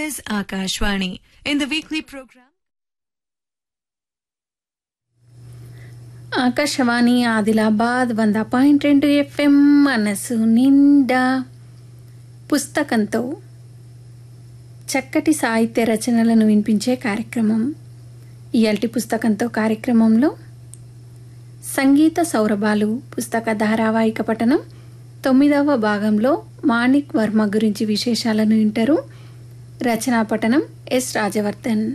is Akashvani. In the weekly program, Akashvani Adilabad వంద point రెండు FM మనసు నిండా పుస్తకంతో చక్కటి సాహిత్య రచనలను వినిపించే కార్యక్రమం ఇయల్టి పుస్తకంతో కార్యక్రమంలో సంగీత సౌరభాలు పుస్తక ధారావాహిక పఠనం తొమ్మిదవ భాగంలో మాణిక్ వర్మ గురించి విశేషాలను వింటారు రచనా పఠనం ఎస్ రాజవర్ధన్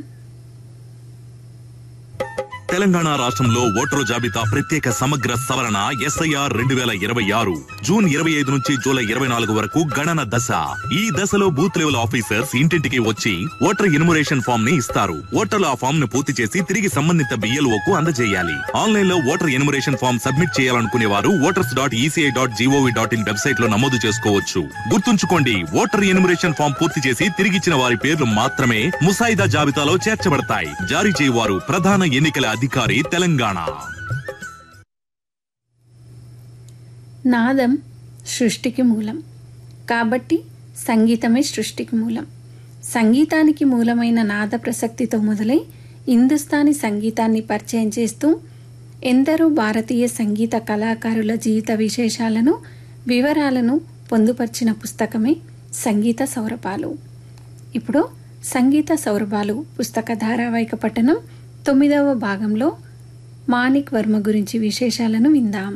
తెలంగాణ రాష్ట్రంలో ఓటరు జాబితా ప్రత్యేక సమగ్ర సవరణ ఎస్ఐఆర్ రెండు వేల ఇరవై ఆరు జూన్ ఇరవై ఐదు నుంచి జూలై ఇరవై నాలుగు వరకు గణన దశ ఈ దశలో బూత్ లెవెల్ ఆఫీసర్స్ ఇంటింటికి వచ్చి ఓటర్ ఎన్యుమరేషన్ ఫామ్ ని ఇస్తారు ఓటర్లు ఆ ఫామ్ ను పూర్తి చేసి తిరిగి సంబంధిత BLO కు అందజేయాలి ఆన్లైన్ లో ఓటర్ ఎన్యుమరేషన్ ఫామ్ సబ్మిట్ చేయాలనుకునే వారు voters dot ECI dot GOV dot in website లో నమోదు చేసుకోవచ్చు గుర్తుంచుకోండి ఓటర్ ఎన్యుమరేషన్ ఫామ్ పూర్తి చేసి తిరిగిచ్చిన వారి పేర్లు మాత్రమే ముసాయిదా జాబితాలో చేర్చబడతాయి జారీ చేయవారు ప్రధాన ఎన్నికల అధికారి తెలంగాణ నాదం సృష్టికి మూలం కాబట్టి సంగీతమే సృష్టికి మూలం సంగీతానికి మూలమైన నాద ప్రసక్తితో మొదలై హిందుస్థానీ సంగీతాన్ని పరిచయం చేస్తూ ఎందరో భారతీయ సంగీత కళాకారుల జీవిత విశేషాలను వివరాలను పొందుపరిచిన పుస్తకమే సంగీత సౌరభాలు ఇప్పుడు సంగీత సౌరభాలు పుస్తక ధారావాహిక పఠనం తొమ్మిదవ భాగంలో మాణిక్ వర్మ గురించి విశేషాలను విందాం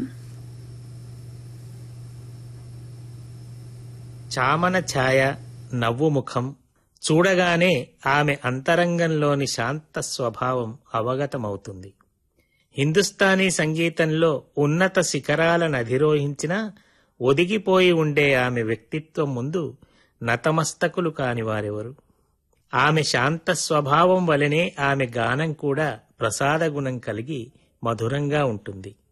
చామన ఛాయ నవ్వు ముఖం చూడగానే ఆమె అంతరంగంలోని శాంత స్వభావం అవగతమవుతుంది హిందుస్థానీ సంగీతంలో ఉన్నత శిఖరాలను అధిరోహించిన ఒదిగిపోయి ఉండే ఆమె వ్యక్తిత్వం ముందు నతమస్తకులు కాని వారెవరు ఆమె శాంత స్వభావం వలనే ఆమె గానం కూడా ప్రసాద గుణం కలిగి మధురంగా ఉంటుంది